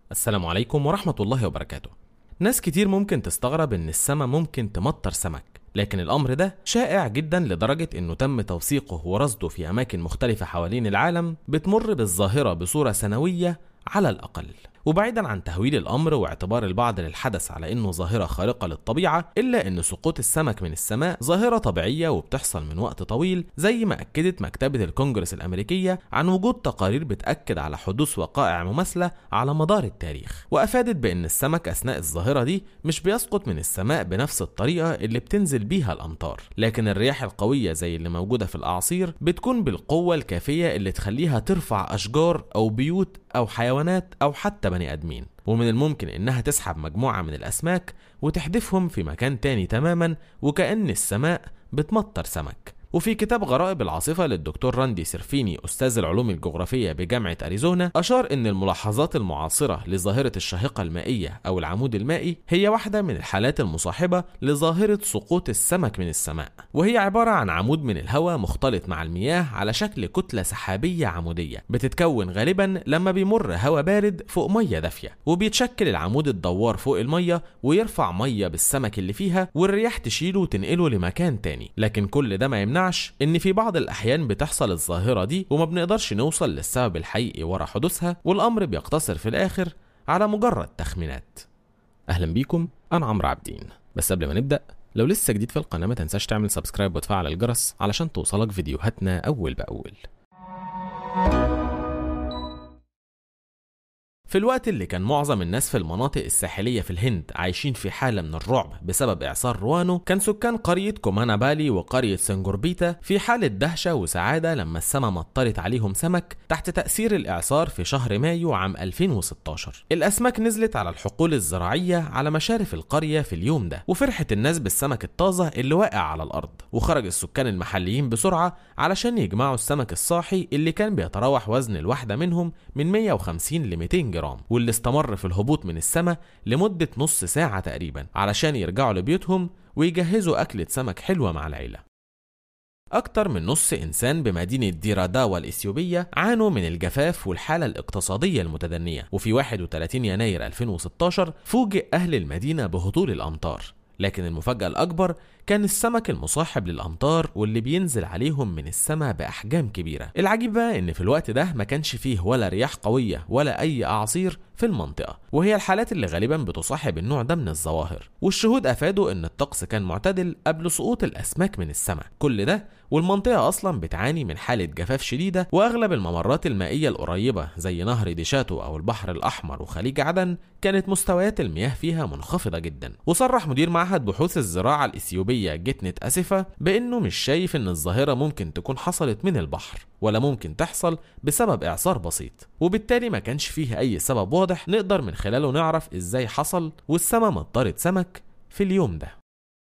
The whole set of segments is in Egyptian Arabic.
السلام عليكم ورحمة الله وبركاته ناس كتير ممكن تستغرب ان السماء ممكن تمطر سمك لكن الامر ده شائع جدا لدرجة انه تم توثيقه ورصده في اماكن مختلفة حوالين العالم بتمر بالظاهرة بصورة سنوية على الاقل وبعيدا عن تهويل الامر واعتبار البعض للحدث على انه ظاهره خارقه للطبيعه الا ان سقوط السمك من السماء ظاهره طبيعيه وبتحصل من وقت طويل زي ما اكدت مكتبه الكونجرس الامريكيه عن وجود تقارير بتاكد على حدوث وقائع مماثله على مدار التاريخ وافادت بان السمك اثناء الظاهره دي مش بيسقط من السماء بنفس الطريقه اللي بتنزل بيها الامطار لكن الرياح القويه زي اللي موجوده في الاعاصير بتكون بالقوه الكافيه اللي تخليها ترفع اشجار او بيوت او حيوانات او حتى بني ادمين ومن الممكن انها تسحب مجموعه من الاسماك وتحدفهم في مكان تاني تماما وكأن السماء بتمطر سمك وفي كتاب غرائب العاصفة للدكتور راندي سيرفيني أستاذ العلوم الجغرافية بجامعة أريزونا أشار إن الملاحظات المعاصرة لظاهرة الشاهقة المائية أو العمود المائي هي واحدة من الحالات المصاحبة لظاهرة سقوط السمك من السماء وهي عبارة عن عمود من الهواء مختلط مع المياه على شكل كتلة سحابية عمودية بتتكون غالبا لما بيمر هواء بارد فوق مية دافية وبيتشكل العمود الدوار فوق المية ويرفع مية بالسمك اللي فيها والرياح تشيله وتنقله لمكان تاني لكن كل ده ما يمنعش ان في بعض الاحيان بتحصل الظاهرة دي وما بنقدرش نوصل للسبب الحقيقي ورا حدوثها والامر بيقتصر في الاخر على مجرد تخمينات اهلا بيكم انا عمرو عابدين بس قبل ما نبدا لو لسه جديد في القناه ما تنساش تعمل سبسكرايب وتفعل الجرس علشان توصلك فيديوهاتنا اول باول في الوقت اللي كان معظم الناس في المناطق الساحلية في الهند عايشين في حالة من الرعب بسبب إعصار روانو كان سكان قرية كومانا بالي وقرية سنجوربيتا في حالة دهشة وسعادة لما السماء مطرت عليهم سمك تحت تأثير الإعصار في شهر مايو عام 2016 الأسماك نزلت على الحقول الزراعية على مشارف القرية في اليوم ده وفرحت الناس بالسمك الطازة اللي واقع على الأرض وخرج السكان المحليين بسرعة علشان يجمعوا السمك الصاحي اللي كان بيتراوح وزن الواحدة منهم من 150 ل 200 جرام جرام واللي استمر في الهبوط من السماء لمدة نص ساعة تقريبا علشان يرجعوا لبيوتهم ويجهزوا أكلة سمك حلوة مع العيلة أكتر من نص إنسان بمدينة ديراداوا الإثيوبية عانوا من الجفاف والحالة الاقتصادية المتدنية وفي 31 يناير 2016 فوجئ أهل المدينة بهطول الأمطار لكن المفاجأة الأكبر كان السمك المصاحب للأمطار واللي بينزل عليهم من السماء بأحجام كبيرة العجيب بقى إن في الوقت ده ما كانش فيه ولا رياح قوية ولا أي أعاصير في المنطقة وهي الحالات اللي غالبا بتصاحب النوع ده من الظواهر والشهود أفادوا إن الطقس كان معتدل قبل سقوط الأسماك من السماء كل ده والمنطقة أصلا بتعاني من حالة جفاف شديدة وأغلب الممرات المائية القريبة زي نهر ديشاتو أو البحر الأحمر وخليج عدن كانت مستويات المياه فيها منخفضة جدا وصرح مدير معهد بحوث الزراعة الإثيوبية جتنت أسفة بأنه مش شايف إن الظاهرة ممكن تكون حصلت من البحر ولا ممكن تحصل بسبب إعصار بسيط وبالتالي ما كانش فيه أي سبب واضح نقدر من خلاله نعرف إزاي حصل والسما مطرت سمك في اليوم ده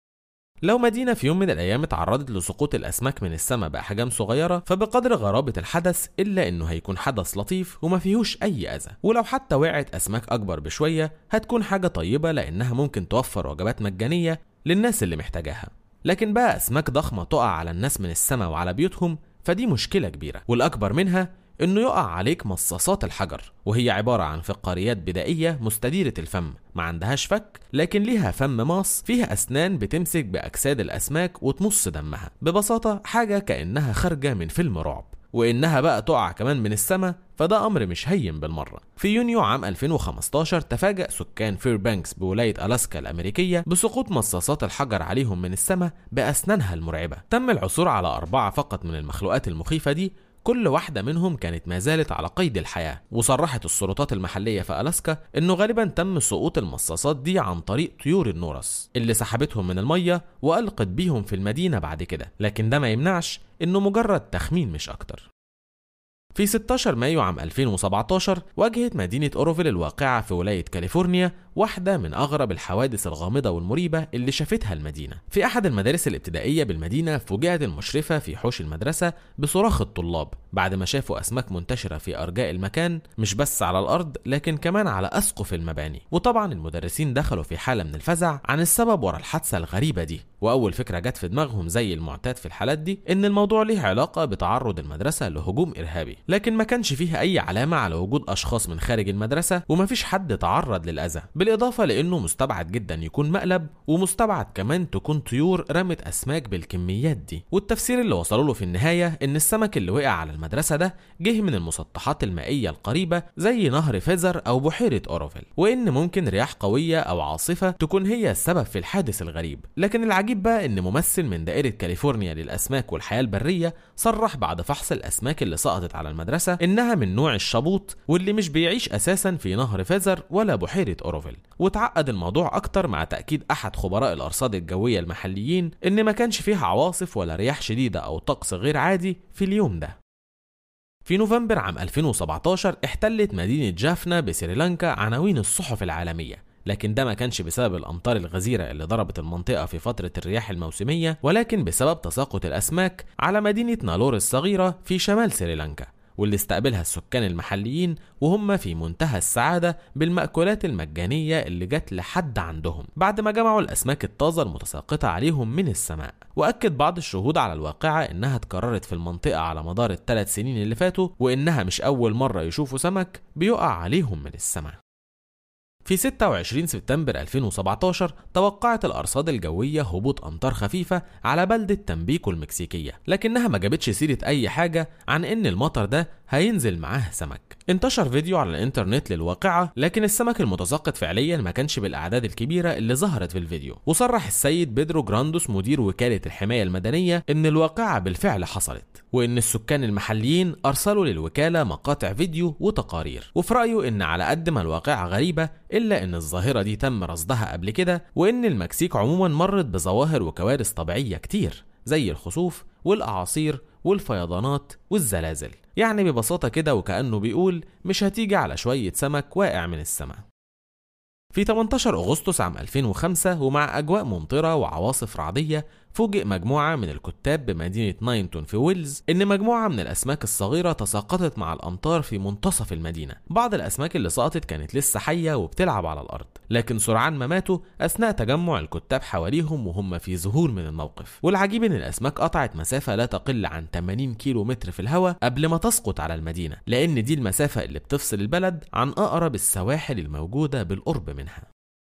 لو مدينة في يوم من الأيام اتعرضت لسقوط الأسماك من السماء بأحجام صغيرة فبقدر غرابة الحدث إلا إنه هيكون حدث لطيف وما فيهوش أي أذى ولو حتى وقعت أسماك أكبر بشوية هتكون حاجة طيبة لأنها ممكن توفر وجبات مجانية للناس اللي محتاجاها لكن بقى أسماك ضخمة تقع على الناس من السماء وعلى بيوتهم فدي مشكلة كبيرة والأكبر منها انه يقع عليك مصاصات الحجر وهي عبارة عن فقاريات بدائية مستديرة الفم ما عندهاش فك لكن ليها فم ماص فيها أسنان بتمسك بأجساد الأسماك وتمص دمها ببساطة حاجة كأنها خارجة من فيلم رعب وإنها بقى تقع كمان من السماء فده أمر مش هين بالمرة في يونيو عام 2015 تفاجأ سكان فيربانكس بولاية ألاسكا الأمريكية بسقوط مصاصات الحجر عليهم من السماء بأسنانها المرعبة تم العثور على أربعة فقط من المخلوقات المخيفة دي كل واحدة منهم كانت ما زالت على قيد الحياة وصرحت السلطات المحلية في ألاسكا إنه غالبا تم سقوط المصاصات دي عن طريق طيور النورس اللي سحبتهم من المية وألقت بيهم في المدينة بعد كده لكن ده ما يمنعش إنه مجرد تخمين مش أكتر في 16 مايو عام 2017 واجهت مدينة أوروفيل الواقعة في ولاية كاليفورنيا واحدة من أغرب الحوادث الغامضة والمريبة اللي شافتها المدينة في أحد المدارس الابتدائية بالمدينة فوجئت المشرفة في حوش المدرسة بصراخ الطلاب بعد ما شافوا أسماك منتشرة في أرجاء المكان مش بس على الأرض لكن كمان على أسقف المباني وطبعا المدرسين دخلوا في حالة من الفزع عن السبب ورا الحادثة الغريبة دي وأول فكرة جت في دماغهم زي المعتاد في الحالات دي إن الموضوع ليه علاقة بتعرض المدرسة لهجوم إرهابي لكن ما كانش فيه أي علامة على وجود أشخاص من خارج المدرسة ومفيش حد تعرض للأذى بالإضافة لأنه مستبعد جدا يكون مقلب ومستبعد كمان تكون طيور رمت أسماك بالكميات دي والتفسير اللي وصلوا له في النهاية إن السمك اللي وقع على المدرسة ده جه من المسطحات المائية القريبة زي نهر فيزر أو بحيرة أوروفيل وإن ممكن رياح قوية أو عاصفة تكون هي السبب في الحادث الغريب لكن العجيب بقى إن ممثل من دائرة كاليفورنيا للأسماك والحياة البرية صرح بعد فحص الأسماك اللي سقطت على المدرسة إنها من نوع الشبوط واللي مش بيعيش أساسا في نهر فيزر ولا بحيرة أوروفيل وتعقد الموضوع أكتر مع تأكيد أحد خبراء الأرصاد الجوية المحليين إن ما كانش فيها عواصف ولا رياح شديدة أو طقس غير عادي في اليوم ده في نوفمبر عام 2017 احتلت مدينة جافنا بسريلانكا عناوين الصحف العالمية لكن ده ما كانش بسبب الأمطار الغزيرة اللي ضربت المنطقة في فترة الرياح الموسمية ولكن بسبب تساقط الأسماك على مدينة نالور الصغيرة في شمال سريلانكا واللي استقبلها السكان المحليين وهم في منتهى السعادة بالمأكولات المجانية اللي جت لحد عندهم بعد ما جمعوا الأسماك الطازة المتساقطة عليهم من السماء وأكد بعض الشهود على الواقعة إنها اتكررت في المنطقة على مدار الثلاث سنين اللي فاتوا وإنها مش أول مرة يشوفوا سمك بيقع عليهم من السماء في 26 سبتمبر 2017 توقعت الأرصاد الجوية هبوط أمطار خفيفة على بلدة تمبيكو المكسيكية لكنها ما جابتش سيرة أي حاجة عن إن المطر ده هينزل معاه سمك انتشر فيديو على الانترنت للواقعة لكن السمك المتساقط فعليا ما كانش بالأعداد الكبيرة اللي ظهرت في الفيديو وصرح السيد بيدرو جراندوس مدير وكالة الحماية المدنية إن الواقعة بالفعل حصلت وإن السكان المحليين أرسلوا للوكالة مقاطع فيديو وتقارير وفي رأيه إن على قد ما الواقعة غريبة إلا إن الظاهرة دي تم رصدها قبل كده وإن المكسيك عموما مرت بظواهر وكوارث طبيعية كتير زي الخسوف والأعاصير والفيضانات والزلازل يعني ببساطة كده وكأنه بيقول مش هتيجي على شوية سمك واقع من السماء في 18 أغسطس عام 2005 ومع أجواء ممطرة وعواصف رعدية فوجئ مجموعة من الكتاب بمدينة ناينتون في ويلز إن مجموعة من الأسماك الصغيرة تساقطت مع الأمطار في منتصف المدينة بعض الأسماك اللي سقطت كانت لسه حية وبتلعب على الأرض لكن سرعان ما ماتوا أثناء تجمع الكتاب حواليهم وهم في ذهول من الموقف والعجيب إن الأسماك قطعت مسافة لا تقل عن 80 كيلو متر في الهواء قبل ما تسقط على المدينة لأن دي المسافة اللي بتفصل البلد عن أقرب السواحل الموجودة بالقرب منها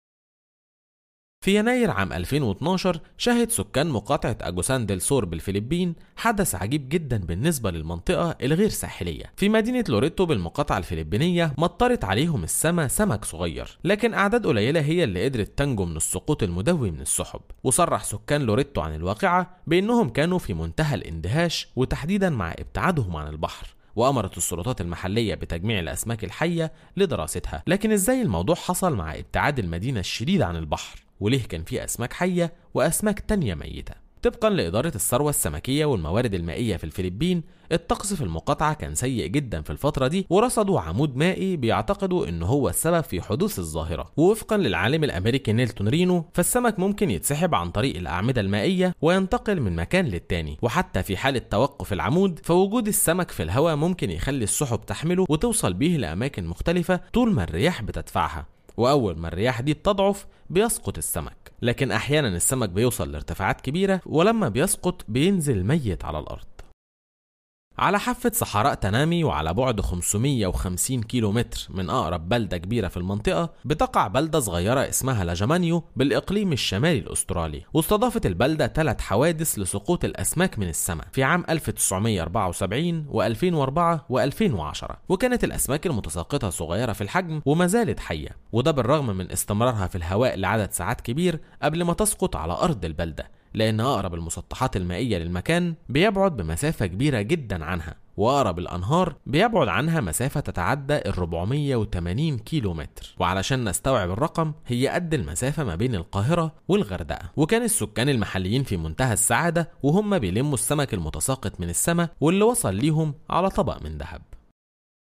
في يناير عام 2012 شهد سكان مقاطعة أجوسان ديل سور بالفلبين حدث عجيب جدا بالنسبة للمنطقة الغير ساحلية في مدينة لوريتو بالمقاطعة الفلبينية مطرت عليهم السما سمك صغير لكن أعداد قليلة هي اللي قدرت تنجو من السقوط المدوي من السحب وصرح سكان لوريتو عن الواقعة بأنهم كانوا في منتهى الاندهاش وتحديدا مع ابتعادهم عن البحر وأمرت السلطات المحلية بتجميع الأسماك الحية لدراستها لكن إزاي الموضوع حصل مع ابتعاد المدينة الشديد عن البحر وليه كان في أسماك حية وأسماك تانية ميتة طبقا لإدارة الثروة السمكية والموارد المائية في الفلبين الطقس في المقاطعة كان سيء جدا في الفترة دي ورصدوا عمود مائي بيعتقدوا ان هو السبب في حدوث الظاهرة ووفقا للعالم الامريكي نيلتون رينو فالسمك ممكن يتسحب عن طريق الأعمدة المائية وينتقل من مكان للتاني وحتى في حالة توقف العمود فوجود السمك في الهواء ممكن يخلي السحب تحمله وتوصل بيه لأماكن مختلفة طول ما الرياح بتدفعها وأول ما الرياح دي بتضعف بيسقط السمك لكن أحيانا السمك بيوصل لارتفاعات كبيرة ولما بيسقط بينزل ميت على الأرض على حافة صحراء تنامي وعلى بعد 550 كيلو متر من أقرب بلدة كبيرة في المنطقة بتقع بلدة صغيرة اسمها لاجامانيو بالإقليم الشمالي الأسترالي واستضافت البلدة ثلاث حوادث لسقوط الأسماك من السماء في عام 1974 و2004 و2010 وكانت الأسماك المتساقطة صغيرة في الحجم وما زالت حية وده بالرغم من استمرارها في الهواء لعدد ساعات كبير قبل ما تسقط على أرض البلدة لأن أقرب المسطحات المائية للمكان بيبعد بمسافة كبيرة جدا عنها وأقرب الأنهار بيبعد عنها مسافة تتعدى ال 480 كيلو متر وعلشان نستوعب الرقم هي قد المسافة ما بين القاهرة والغردقة وكان السكان المحليين في منتهى السعادة وهم بيلموا السمك المتساقط من السماء واللي وصل ليهم على طبق من ذهب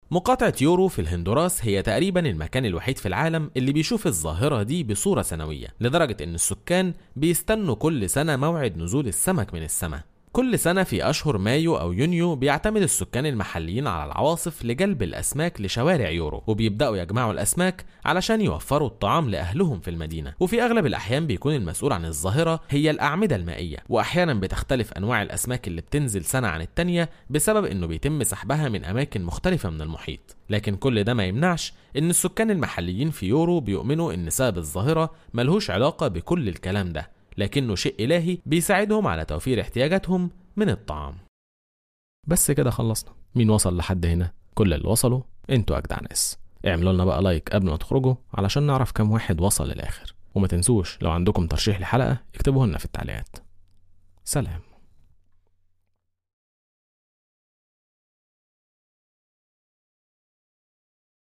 مقاطعة يورو في الهندوراس هي تقريبا المكان الوحيد في العالم اللي بيشوف الظاهرة دي بصورة سنوية لدرجة ان السكان بيستنوا كل سنة موعد نزول السمك من السماء كل سنة في أشهر مايو أو يونيو بيعتمد السكان المحليين على العواصف لجلب الأسماك لشوارع يورو وبيبدأوا يجمعوا الأسماك علشان يوفروا الطعام لأهلهم في المدينة وفي أغلب الأحيان بيكون المسؤول عن الظاهرة هي الأعمدة المائية وأحيانا بتختلف أنواع الأسماك اللي بتنزل سنة عن التانية بسبب إنه بيتم سحبها من أماكن مختلفة من المحيط لكن كل ده ما يمنعش إن السكان المحليين في يورو بيؤمنوا إن سبب الظاهرة ملهوش علاقة بكل الكلام ده لكنه شيء إلهي بيساعدهم على توفير احتياجاتهم من الطعام بس كده خلصنا مين وصل لحد هنا كل اللي وصلوا انتوا أجدع ناس اعملوا لنا بقى لايك قبل ما تخرجوا علشان نعرف كم واحد وصل للآخر وما تنسوش لو عندكم ترشيح لحلقة اكتبوه لنا في التعليقات سلام